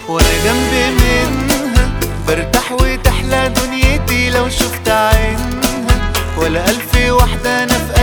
وانا جنبي منها برتاح وتحلى دنيتي لو شفت عينها ولا ألف واحدة أنا في